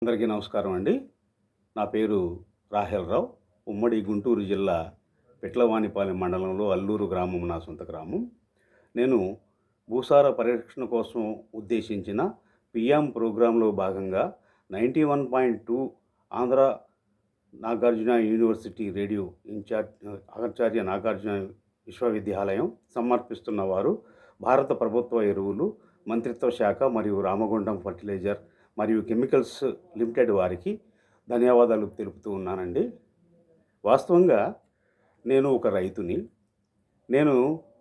అందరికీ నమస్కారం అండి నా పేరు రాహెల్రావు ఉమ్మడి గుంటూరు జిల్లా పిట్లవానిపాలెం మండలంలో అల్లూరు గ్రామం నా సొంత గ్రామం నేను భూసార పరిరక్షణ కోసం ఉద్దేశించిన పిఎం ప్రోగ్రాంలో భాగంగా ninety one point two Andhra Nagarjuna university radio incharge Acharya Nagarjuna విశ్వవిద్యాలయం సమర్పిస్తున్న వారు భారత ప్రభుత్వ ఎరువులు మంత్రిత్వ శాఖ మరియు రామగుండం ఫర్టిలైజర్ మరియు కెమికల్స్ లిమిటెడ్ వారికి ధన్యవాదాలు తెలుపుతూ ఉన్నానండి వాస్తవంగా నేను ఒక రైతుని నేను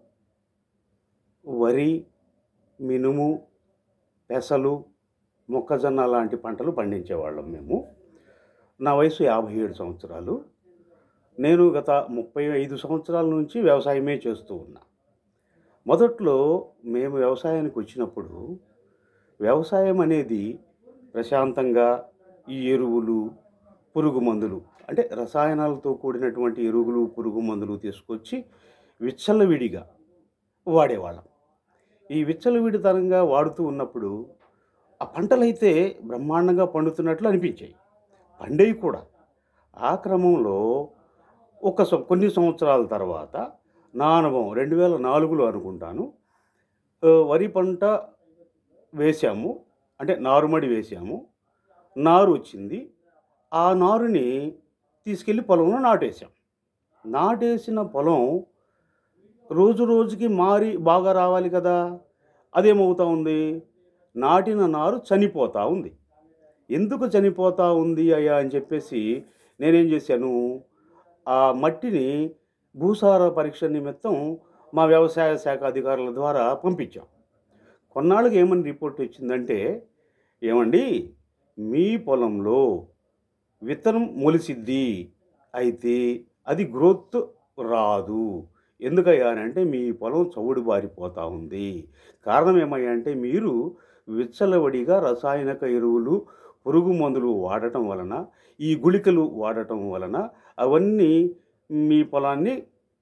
వరి మినుము పెసలు మొక్కజొన్న లాంటి పంటలు పండించేవాళ్ళం మేము నా వయసు యాభై ఏడు సంవత్సరాలు నేను గత ముప్పై ఐదు సంవత్సరాల నుంచి వ్యవసాయమే చేస్తూ ఉన్నా మొదట్లో మేము వ్యవసాయానికి వచ్చినప్పుడు వ్యవసాయం అనేది ప్రశాంతంగా ఈ ఎరువులు పురుగు మందులు అంటే రసాయనాలతో కూడినటువంటి ఎరువులు పురుగు మందులు తీసుకొచ్చి విచ్చలవిడిగా వాడేవాళ్ళం ఈ విచ్చలవిడితనంగా వాడుతూ ఉన్నప్పుడు ఆ పంటలైతే బ్రహ్మాండంగా పండుతున్నట్లు అనిపించాయి పండేవి కూడా ఆ క్రమంలో ఒక సం- కొన్ని సంవత్సరాల తర్వాత నా అనుభవం రెండు వేల నాలుగులో అనుకుంటాను ఆ, వరి పంట వేసాము అంటే నారుమడి వేసాము నారు వచ్చింది ఆ నారుని తీసుకెళ్ళి పొలంలో నాటేసాం నాటేసిన పొలం రోజు రోజుకి మారి బాగా రావాలి కదా అదేమవుతా ఉంది నాటిన నారు చనిపోతూ ఉంది ఎందుకు చనిపోతూ ఉంది అయ్యా అని చెప్పేసి నేనేం చేశాను ఆ మట్టిని భూసార పరీక్ష నిమిత్తం మా వ్యవసాయ శాఖ అధికారుల ద్వారా పంపించాం కొన్నాళ్ళకి ఏమని రిపోర్ట్ వచ్చిందంటే ఏమండి మీ పొలంలో విత్తనం మొలిసిద్ది అయితే అది గ్రోత్ రాదు ఎందుకయ్యా అని అంటే మీ పొలం చౌడు బారిపోతూ ఉంది కారణం ఏమయ్యా అంటే మీరు విచ్చలవడిగా రసాయనిక ఎరువులు పురుగు మందులు వాడటం వలన ఈ గుళికలు వాడటం వలన అవన్నీ మీ పొలాన్ని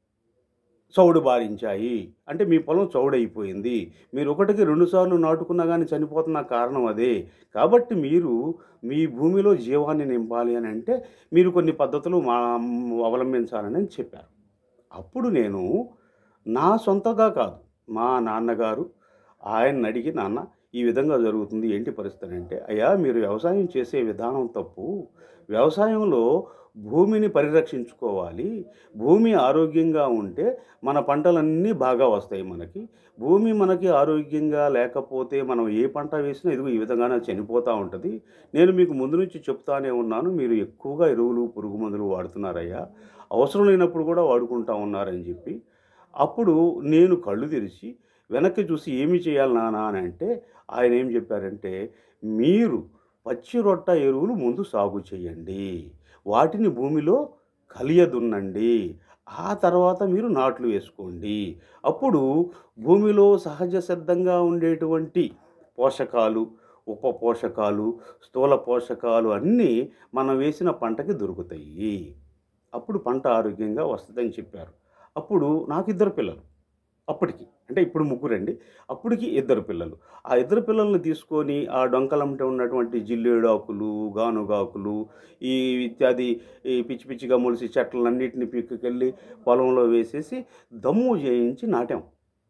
చౌడు బారించాయి అంటే మీ పొలం చౌడైపోయింది మీరు ఒకటికి రెండుసార్లు నాటుకున్నా కానీ చనిపోతున్న కారణం అదే కాబట్టి మీరు మీ భూమిలో జీవాన్ని నింపాలి అని అంటే మీరు కొన్ని పద్ధతులు మా అవలంబించాలని చెప్పారు అప్పుడు నేను నా సొంతగా కాదు మా నాన్నగారు ఆయన అడిగి నాన్న ఈ విధంగా జరుగుతుంది ఏంటి పరిస్థితి అంటే అయ్యా మీరు వ్యవసాయం చేసే విధానం తప్పు వ్యవసాయంలో భూమిని పరిరక్షించుకోవాలి భూమి ఆరోగ్యంగా ఉంటే మన పంటలన్నీ బాగా వస్తాయి మనకి భూమి మనకి ఆరోగ్యంగా లేకపోతే మనం ఏ పంట వేసినా ఇదిగో ఈ విధంగానే చనిపోతూ ఉంటుంది నేను మీకు ముందు నుంచి చెప్తానే ఉన్నాను మీరు ఎక్కువగా ఎరువులు పురుగు మందులు వాడుతున్నారయ్యా అవసరం లేనప్పుడు కూడా వాడుకుంటా ఉన్నారని చెప్పి అప్పుడు నేను కళ్ళు తెరిచి వెనక్కి చూసి ఏమి చేయాలి నాన్న అని అంటే ఆయన ఏం చెప్పారంటే మీరు పచ్చి రొట్ట ఎరువులు ముందు సాగు చేయండి వాటిని భూమిలో కలియదున్నండి ఆ తర్వాత మీరు నాట్లు వేసుకోండి అప్పుడు భూమిలో సహజ సిద్ధంగా ఉండేటువంటి పోషకాలు ఉప పోషకాలు స్థూల పోషకాలు అన్నీ మనం వేసిన పంటకి దొరుకుతాయి అప్పుడు పంట ఆరోగ్యంగా వస్తుందని చెప్పారు అప్పుడు నాకు ఇద్దరు పిల్లలు అప్పటికి అంటే ఇప్పుడు ముగ్గురండి అప్పటికి ఇద్దరు పిల్లలు ఆ ఇద్దరు పిల్లల్ని తీసుకొని ఆ డొంకలంట ఉన్నటువంటి జిల్లేడాకులు గానుగాకులు ఈ ఇత్యాది ఈ పిచ్చి పిచ్చిగా మొలిసి చెట్లన్నింటినీ పీక్కుకెళ్ళి పొలంలో వేసేసి దమ్ము చేయించి నాటాం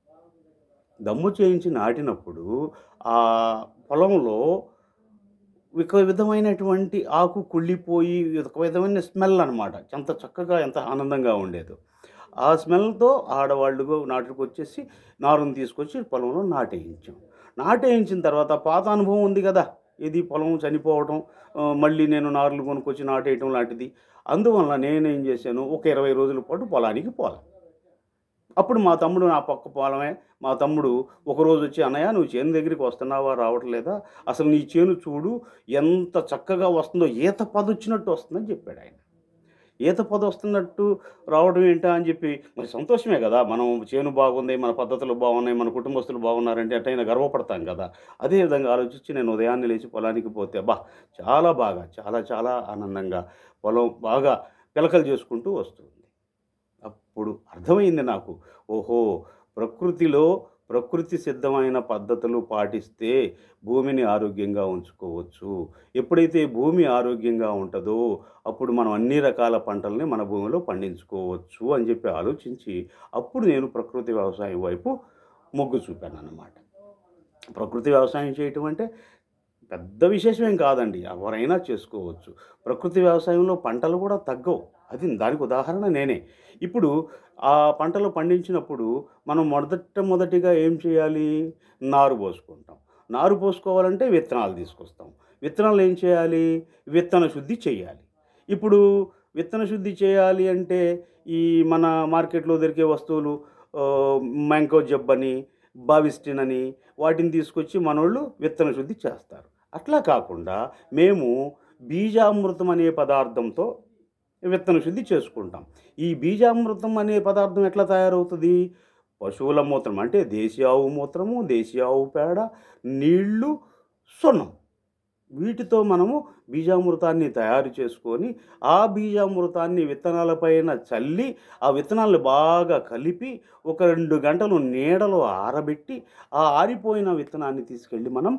దమ్ము చేయించి నాటినప్పుడు ఆ పొలంలో ఒక విధమైనటువంటి ఆకు కుళ్ళిపోయి ఒక విధమైన స్మెల్ అనమాట ఎంత చక్కగా ఎంత ఆనందంగా ఉండేదో ఆ స్మెల్తో ఆడవాళ్ళు నాటుకు వచ్చేసి నారుని తీసుకొచ్చి పొలంలో నాటేయించాం నాటేయించిన తర్వాత పాత అనుభవం ఉంది కదా ఇది పొలం చనిపోవటం ఆ, మళ్ళీ నేను నారులు కొనుక్కొచ్చి నాటేయటం లాంటిది అందువల్ల నేనేం చేశాను ఒక ఇరవై రోజుల పాటు పొలానికి పోలా అప్పుడు మా తమ్ముడు నా పక్క పొలమే మా తమ్ముడు ఒకరోజు వచ్చి అన్నయ్య నువ్వు చేను దగ్గరికి వస్తున్నావా రావట్లేదా అసలు నీ చేను చూడు ఎంత చక్కగా వస్తుందో ఈత పదొచ్చినట్టు వస్తుందని చెప్పాడు ఆయన ఈత పద వస్తున్నట్టు రావడం ఏంటా అని చెప్పి మరి సంతోషమే కదా మనం చేను బాగుంది మన పద్ధతులు బాగున్నాయి మన కుటుంబస్తులు బాగున్నారంటే అట్టయినా గర్వపడతాం కదా అదే విధంగా ఆలోచించి నేను ఉదయాన్నే లేచి పొలానికి పోతే బా చాలా బాగా చాలా చాలా ఆనందంగా పొలం బాగా పిలకలు చేసుకుంటూ వస్తుంది అప్పుడు అర్థమైంది నాకు ఓహో ప్రకృతిలో ప్రకృతి సిద్ధమైన పద్ధతులు పాటిస్తే భూమిని ఆరోగ్యంగా ఉంచుకోవచ్చు ఎప్పుడైతే భూమి ఆరోగ్యంగా ఉంటుందో అప్పుడు మనం అన్ని రకాల పంటల్ని మన భూమిలో పండించుకోవచ్చు అని చెప్పి ఆలోచించి అప్పుడు నేను ప్రకృతి వ్యవసాయం వైపు మొగ్గు చూపాను అన్నమాట ప్రకృతి వ్యవసాయం చేయటం అంటే పెద్ద విశేషమేం కాదండి ఎవరైనా చేసుకోవచ్చు ప్రకృతి వ్యవసాయంలో పంటలు కూడా తగ్గవు అది దానికి ఉదాహరణ నేనే ఇప్పుడు ఆ పంటలు పండించినప్పుడు మనం మొదట మొదటిగా ఏం చేయాలి నారు పోసుకుంటాం నారు పోసుకోవాలంటే విత్తనాలు తీసుకొస్తాం విత్తనాలు ఏం చేయాలి విత్తన శుద్ధి చేయాలి ఇప్పుడు విత్తన శుద్ధి చేయాలి అంటే ఈ మన మార్కెట్లో దొరికే వస్తువులు ఆ, మ్యాంకో జబ్బని బావిస్టిన్ అని వాటిని తీసుకొచ్చి మనోళ్ళు విత్తన శుద్ధి చేస్తారు అట్లా కాకుండా మేము బీజామృతం అనే పదార్థంతో విత్తన శుద్ధి చేసుకుంటాం ఈ బీజామృతం అనే పదార్థం ఎట్లా తయారవుతుంది పశువుల మూత్రం అంటే దేశీ ఆవు మూత్రము దేశీ ఆవు పేడ నీళ్లు సున్నం వీటితో మనము బీజామృతాన్ని తయారు చేసుకొని ఆ బీజామృతాన్ని విత్తనాలపైన చల్లి ఆ విత్తనాలను బాగా కలిపి ఒక రెండు గంటలు నీడలో ఆరబెట్టి ఆ ఆరిపోయిన విత్తనాన్ని తీసుకెళ్ళి మనం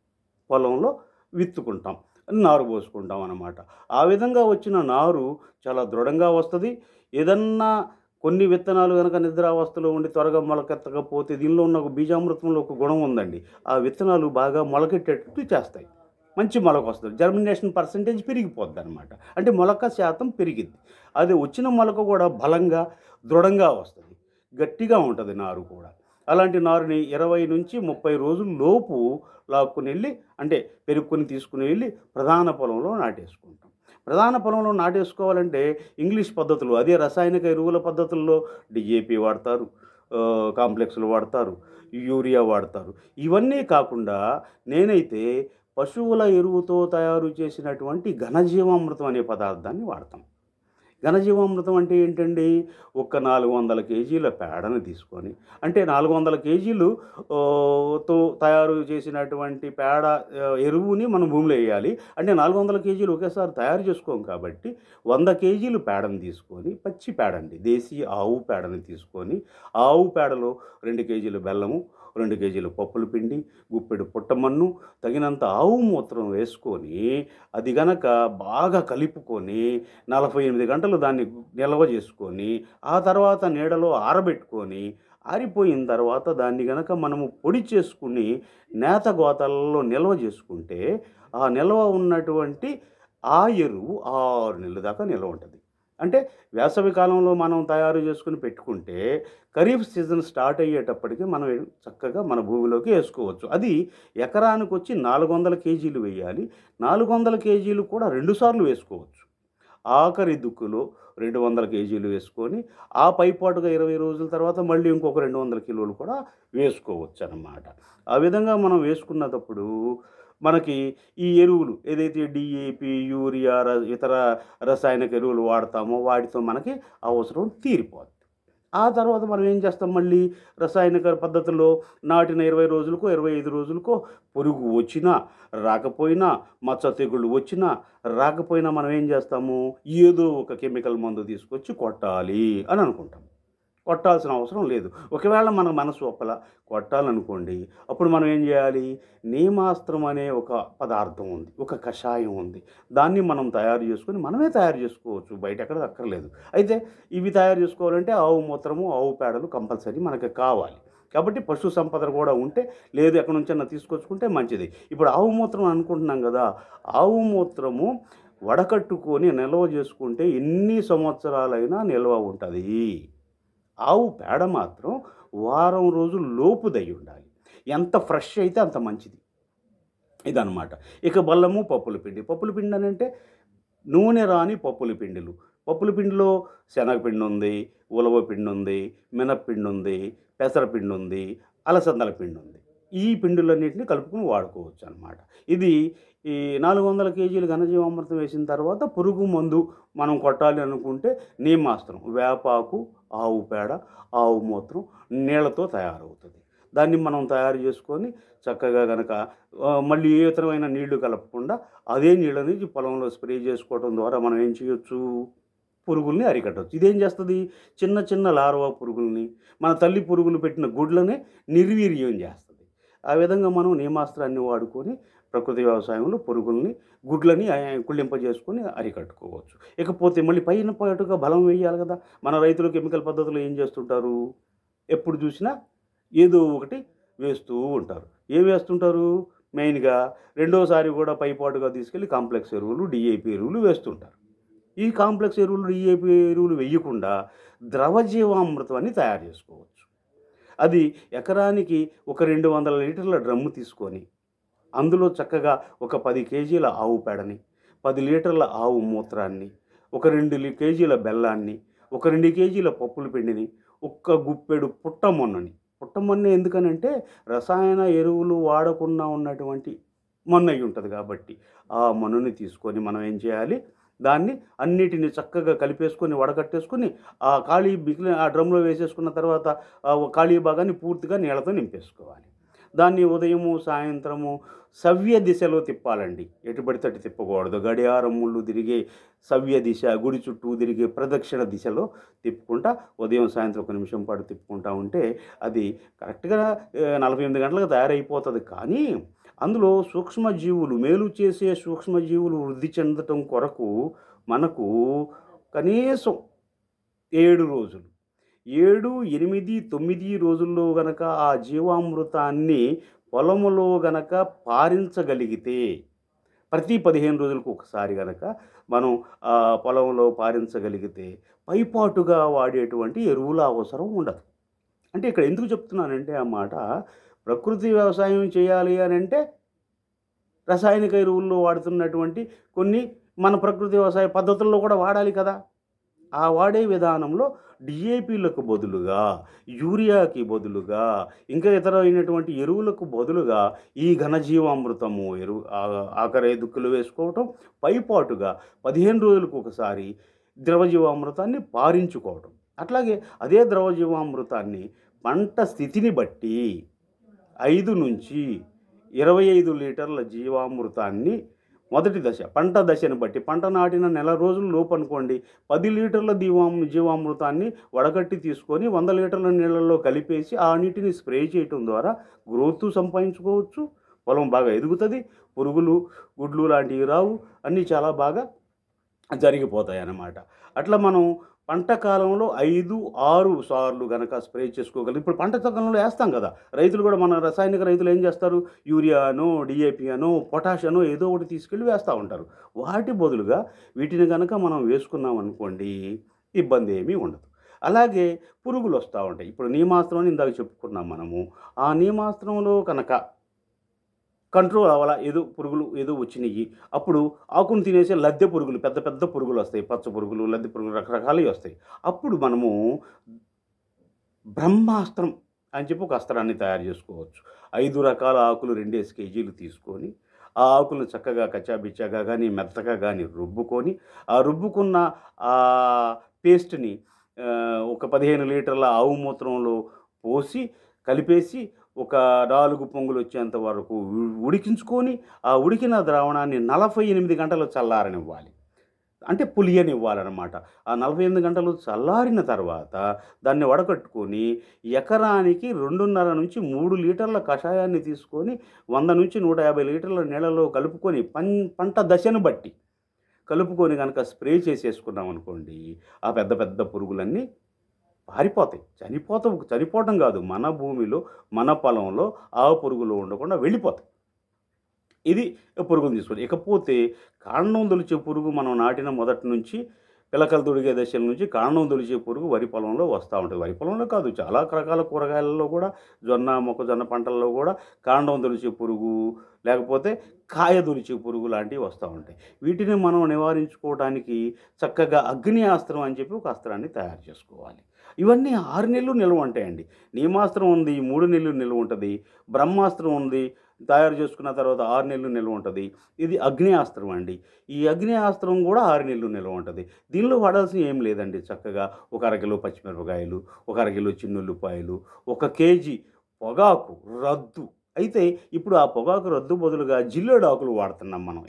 పొలంలో విత్తుకుంటాం నారు పోసుకుంటాం అన్నమాట ఆ విధంగా వచ్చిన నారు చాలా దృఢంగా వస్తుంది ఏదన్నా కొన్ని విత్తనాలు కనుక నిద్రావస్థలో ఉండి త్వరగా మొలకెత్తకపోతే దీనిలో ఉన్న ఒక బీజామృతంలో ఒక గుణం ఉందండి ఆ విత్తనాలు బాగా మొలకెట్టేటట్టు చేస్తాయి మంచి మొలక వస్తుంది జర్మినేషన్ పర్సంటేజ్ పెరిగిపోద్ది అనమాట అంటే మొలక శాతం పెరిగిద్ది అది వచ్చిన మొలక కూడా బలంగా దృఢంగా వస్తుంది గట్టిగా ఉంటుంది నారు కూడా అలాంటి నారుని ఇరవై నుంచి ముప్పై రోజుల లోపు లాక్కుని వెళ్ళి అంటే పెరుక్కుని తీసుకుని వెళ్ళి ప్రధాన పొలంలో నాటేసుకుంటాం ప్రధాన పొలంలో నాటేసుకోవాలంటే ఇంగ్లీష్ పద్ధతులు అదే రసాయనిక ఎరువుల పద్ధతుల్లో డిఏపి వాడతారు ఆ, కాంప్లెక్స్లు వాడతారు యూరియా వాడతారు ఇవన్నీ కాకుండా నేనైతే పశువుల ఎరువుతో తయారు చేసినటువంటి ఘనజీవామృతం అనే పదార్థాన్ని వాడతాం ఘనజీవామృతం అంటే ఏంటండి ఒక నాలుగు వందల కేజీల పేడను తీసుకొని అంటే నాలుగు వందల కేజీలు ఆ, తో తయారు చేసినటువంటి పేడ ఆ, ఎరువుని మనం భూమిలో వేయాలి అంటే నాలుగు వందల కేజీలు ఒకేసారి తయారు చేసుకోం కాబట్టి వంద కేజీలు పేడను తీసుకొని పచ్చి పేడండి దేశీ ఆవు పేడని తీసుకొని ఆవు పేడలో రెండు కేజీలు బెల్లము రెండు కేజీలు పప్పుల పిండి గుప్పెడు పుట్టమన్ను తగినంత ఆవు మూత్రం వేసుకొని అది గనక బాగా కలుపుకొని నలభై ఎనిమిది గంటలు దాన్ని నిల్వ చేసుకొని ఆ తర్వాత నీడలో ఆరబెట్టుకొని ఆరిపోయిన తర్వాత దాన్ని గనక మనము పొడి చేసుకుని నేత గోతాలలో నిల్వ చేసుకుంటే ఆ నిల్వ ఉన్నటువంటి ఆ ఎరువు ఆరు నెలల దాకా నిల్వ ఉంటుంది అంటే వేసవి కాలంలో మనం తయారు చేసుకుని పెట్టుకుంటే ఖరీఫ్ సీజన్ స్టార్ట్ అయ్యేటప్పటికి మనం చక్కగా మన భూమిలోకి వేసుకోవచ్చు అది ఎకరానికి వచ్చి నాలుగు వందల కేజీలు వేయాలి నాలుగు వందల కేజీలు కూడా రెండుసార్లు వేసుకోవచ్చు ఆఖరి దుక్కులో రెండు వందల కేజీలు వేసుకొని ఆ పైపాటుగా ఇరవై రోజుల తర్వాత మళ్ళీ ఇంకొక రెండు వందల కిలోలు కూడా వేసుకోవచ్చు అన్నమాట ఆ విధంగా మనం వేసుకున్నప్పుడు మనకి ఈ ఎరువులు ఏదైతే డిఏపి యూరియా ర- ఇతర రసాయనిక ఎరువులు వాడతామో వాటితో మనకి అవసరం తీరిపోద్ది ఆ తర్వాత మనం ఏం చేస్తాం మళ్ళీ రసాయనిక పద్ధతిలో నాటిన ఇరవై రోజులకో ఇరవై ఐదు రోజులకో పురుగు వచ్చినా రాకపోయినా మచ్చ తెగుళ్ళు వచ్చినా రాకపోయినా మనం ఏం చేస్తాము ఏదో ఒక కెమికల్ మందు తీసుకొచ్చి కొట్టాలి అని అనుకుంటాం కొట్టాల్సిన అవసరం లేదు ఒకవేళ మన మనసు ఒప్పల కొట్టాలనుకోండి అప్పుడు మనం ఏం చేయాలి నేమాస్త్రం అనే ఒక పదార్థం ఉంది ఒక కషాయం ఉంది దాన్ని మనం తయారు చేసుకొని మనమే తయారు చేసుకోవచ్చు బయట ఎక్కడ అక్కర్లేదు అయితే ఇవి తయారు చేసుకోవాలంటే ఆవు మూత్రము ఆవు పేడలు కంపల్సరీ మనకి కావాలి కాబట్టి పశు సంపద కూడా ఉంటే లేదు ఎక్కడి నుంచైనా తీసుకొచ్చుకుంటే మంచిది ఇప్పుడు ఆవు మూత్రం అనుకుంటున్నాం కదా ఆవు మూత్రము వడకట్టుకొని నిల్వ చేసుకుంటే ఎన్ని సంవత్సరాలైనా నిల్వ ఉంటుంది ఆవు పేడ మాత్రం వారం రోజులు లోపుదై ఉండాలి ఎంత ఫ్రెష్ అయితే అంత మంచిది ఇదన్నమాట ఇక బల్లము పప్పుల పిండి పప్పుల పిండి అని అంటే నూనె రాని పప్పుల పిండిలు పప్పుల పిండిలో శనగపిండి ఉంది ఉలవ పిండి ఉంది మినప్పిండి ఉంది పెసరపిండి ఉంది అలసందల పిండి ఉంది ఈ పిండులన్నింటినీ కలుపుకుని వాడుకోవచ్చు అనమాట ఇది ఈ నాలుగు వందల కేజీలు ఘనజీవామృతం వేసిన తర్వాత పురుగు మందు మనం కొట్టాలి అనుకుంటే నీమాస్త్రం వేపాకు ఆవు పేడ ఆవు మూత్రం నీళ్ళతో తయారవుతుంది దాన్ని మనం తయారు చేసుకొని చక్కగా కనుక మళ్ళీ ఏ ఇతరమైన నీళ్లు కలపకుండా అదే నీళ్ళని పొలంలో స్ప్రే చేసుకోవడం ద్వారా మనం ఏం చేయొచ్చు పురుగుల్ని అరికట్టవచ్చు ఇదేం చేస్తుంది చిన్న చిన్న లార్వా పురుగుల్ని మన తల్లి పురుగులు పెట్టిన గుడ్లనే నిర్వీర్యం చేస్తుంది ఆ విధంగా మనం నియమాస్త్రాన్ని వాడుకొని ప్రకృతి వ్యవసాయంలో పురుగుల్ని గుడ్లని ఆ, కుళ్ళింపజేసుకొని అరికట్టుకోవచ్చు ఇకపోతే మళ్ళీ పైన పాటుగా బలం వేయాలి కదా మన రైతులు కెమికల్ పద్ధతిలో ఏం చేస్తుంటారు ఎప్పుడు చూసినా ఏదో ఒకటి వేస్తూ ఉంటారు ఏం వేస్తుంటారు మెయిన్గా రెండోసారి కూడా పైపాటుగా తీసుకెళ్ళి కాంప్లెక్స్ ఎరువులు డిఏపి ఎరువులు వేస్తుంటారు ఈ కాంప్లెక్స్ ఎరువులు డిఏపి ఎరువులు వేయకుండా ద్రవ జీవామృతాన్ని తయారు చేసుకోవచ్చు అది ఎకరానికి ఒక రెండు వందల లీటర్ల డ్రమ్ము తీసుకొని అందులో చక్కగా ఒక పది కేజీల ఆవు పేడని పది లీటర్ల ఆవు మూత్రాన్ని ఒక రెండు లి- కేజీల బెల్లాన్ని ఒక రెండు కేజీల పప్పుల పిండిని ఒక్క గుప్పెడు పుట్టమొన్నని పుట్టమొన్న ఎందుకనంటే రసాయన ఎరువులు వాడకుండా ఉన్నటువంటి మొన్న అయి ఉంటుంది కాబట్టి ఆ మొన్నని తీసుకొని మనం ఏం చేయాలి దాన్ని అన్నిటిని చక్కగా కలిపేసుకొని వడకట్టేసుకొని ఆ ఖాళీ మిగిలిన ఆ డ్రమ్లో వేసేసుకున్న తర్వాత ఆ ఖాళీ భాగాన్ని పూర్తిగా నీళ్ళతో నింపేసుకోవాలి దాన్ని ఉదయము సాయంత్రము సవ్య దిశలో తిప్పాలండి ఎటు పడితే అటు తిప్పకూడదు గడియారం ముళ్ళు తిరిగే సవ్య దిశ గుడి చుట్టూ తిరిగే ప్రదక్షిణ దిశలో తిప్పుకుంటా ఉదయం సాయంత్రం ఒక నిమిషం పాటు తిప్పుకుంటా ఉంటే అది కరెక్ట్గా ఆ, నలభై ఎనిమిది గంటలకు తయారైపోతుంది కానీ అందులో సూక్ష్మజీవులు మేలు చేసే సూక్ష్మజీవులు వృద్ధి చెందటం కొరకు మనకు కనీసం ఏడు రోజులు ఏడు ఎనిమిది తొమ్మిది రోజుల్లో గనక ఆ జీవామృతాన్ని పొలములో గనక పారించగలిగితే ప్రతి పదిహేను రోజులకు ఒకసారి గనక మనం ఆ పొలంలో పారించగలిగితే పైపాటుగా వాడేటువంటి ఎరువుల అవసరం ఉండదు అంటే ఇక్కడ ఎందుకు చెప్తున్నానంటే ఆ మాట ప్రకృతి వ్యవసాయం చేయాలి అని అంటే రసాయనిక ఎరువుల్లో వాడుతున్నటువంటి కొన్ని మన ప్రకృతి వ్యవసాయ పద్ధతుల్లో కూడా వాడాలి కదా ఆ వాడే విధానంలో డిఏపిలకు బదులుగా యూరియాకి బదులుగా ఇంకా ఇతర అయినటువంటి ఎరువులకు బదులుగా ఈ ఘనజీవామృతము ఎరువు ఆ- ఆఖరి దుక్కులు వేసుకోవటం పైపాటుగా పదిహేను రోజులకు ఒకసారి ద్రవజీవామృతాన్ని పారించుకోవటం అట్లాగే అదే ద్రవజీవామృతాన్ని పంట స్థితిని బట్టి ఐదు నుంచి ఇరవై ఐదు లీటర్ల జీవామృతాన్ని మొదటి దశ పంట దశను బట్టి పంట నాటిన నెల రోజుల లోపు అనుకోండి పది లీటర్ల దీవాం జీవామృతాన్ని వడగట్టి తీసుకొని వంద లీటర్ల నీళ్ళల్లో కలిపేసి ఆ నీటిని స్ప్రే చేయటం ద్వారా గ్రోత్ సంపాదించుకోవచ్చు పొలం బాగా ఎదుగుతుంది పురుగులు గుడ్లు లాంటివి రావు అన్నీ చాలా బాగా జరిగిపోతాయి అన్నమాట అట్లా మనం పంట కాలంలో ఐదు ఆరు సార్లు గనక స్ప్రే చేసుకోగలం ఇప్పుడు పంట కాలంలో వేస్తాం కదా రైతులు కూడా మన రసాయనిక రైతులు ఏం చేస్తారు యూరియానో డిఏపి అనో పొటాష్ అనో ఏదో ఒకటి తీసుకెళ్ళి వేస్తూ ఉంటారు వాటి బదులుగా వీటిని కనుక మనం వేసుకున్నాం అనుకోండి ఇబ్బంది ఏమీ ఉండదు అలాగే పురుగులు వస్తూ ఉంటాయి ఇప్పుడు నియమాస్త్రం అని ఇందాక చెప్పుకున్నాం మనము ఆ నియమాస్త్రంలో కనుక కంట్రోల్ అవ్వాలా ఏదో పురుగులు ఏదో వచ్చినాయి అప్పుడు ఆకును తినేసే లద్దె పురుగులు పెద్ద పెద్ద పురుగులు వస్తాయి పచ్చ పురుగులు లద్దె పురుగులు రకరకాలవి వస్తాయి అప్పుడు మనము బ్రహ్మాస్త్రం అని చెప్పి ఒక అస్త్రాన్ని తయారు చేసుకోవచ్చు ఐదు రకాల ఆకులు రెండేసి కేజీలు తీసుకొని ఆ ఆకులను చక్కగా కచ్చాబిచ్చాగా కానీ మెత్తగా కానీ రుబ్బుకొని ఆ రుబ్బుకున్న ఆ పేస్ట్ని ఆ, ఒక పదిహేను లీటర్ల ఆవు మూత్రంలో పోసి కలిపేసి ఒక నాలుగు పొంగులు వచ్చేంత వరకు ఉ- ఉడికించుకొని ఆ ఉడికిన ద్రావణాన్ని నలభై ఎనిమిది గంటలు చల్లారనివ్వాలి అంటే పులియనివ్వాలన్నమాట ఆ నలభై ఎనిమిది గంటలు చల్లారిన తర్వాత దాన్ని వడకట్టుకొని ఎకరానికి రెండున్నర నుంచి మూడు లీటర్ల కషాయాన్ని తీసుకొని వంద నుంచి నూట యాభై లీటర్ల నీళ్ళలో కలుపుకొని పం పంట దశను బట్టి కలుపుకొని కనుక స్ప్రే చేసేసుకున్నాం అనుకోండి ఆ పెద్ద పెద్ద పురుగులన్నీ పారిపోతాయి చనిపోతాం చనిపోవటం కాదు మన భూమిలో మన పొలంలో ఆ పురుగులు ఉండకుండా వెళ్ళిపోతాయి ఇది పురుగులు తీసుకోండి ఇకపోతే కాండం దొలిచే పురుగు మనం నాటిన మొదటి నుంచి పిలకలు తొడిగే దశల నుంచి కాండం దొలిచే పురుగు వరి పొలంలో వస్తూ ఉంటుంది వరి పొలంలో కాదు చాలా రకాల కూరగాయలలో కూడా జొన్న మొక్కజొన్న పంటల్లో కూడా కాండం దొలిచే పురుగు లేకపోతే కాయ దొలిచే పురుగు లాంటివి వస్తూ ఉంటాయి వీటిని మనం నివారించుకోవడానికి చక్కగా అగ్ని అస్త్రం అని చెప్పి ఒక అస్త్రాన్ని తయారు చేసుకోవాలి ఇవన్నీ ఆరు నెలలు నిల్వ ఉంటాయండి నియమాస్త్రం ఉంది మూడు నెలలు నిల్వ ఉంటుంది బ్రహ్మాస్త్రం ఉంది తయారు చేసుకున్న తర్వాత ఆరు నెలలు నిల్వ ఉంటుంది ఇది అగ్నేయాస్త్రం అండి ఈ అగ్నేయాస్త్రం కూడా ఆరు నెలలు నిల్వ ఉంటుంది దీనిలో వాడాల్సిన ఏం లేదండి చక్కగా ఒక అరకిలో పచ్చిమిరపకాయలు ఒక అరకిలో చిన్నుల్లిపాయలు ఒక కేజీ పొగాకు రద్దు అయితే ఇప్పుడు ఆ పొగాకు రద్దు బదులుగా జిల్లేడు ఆకులు వాడుతున్నాం మనం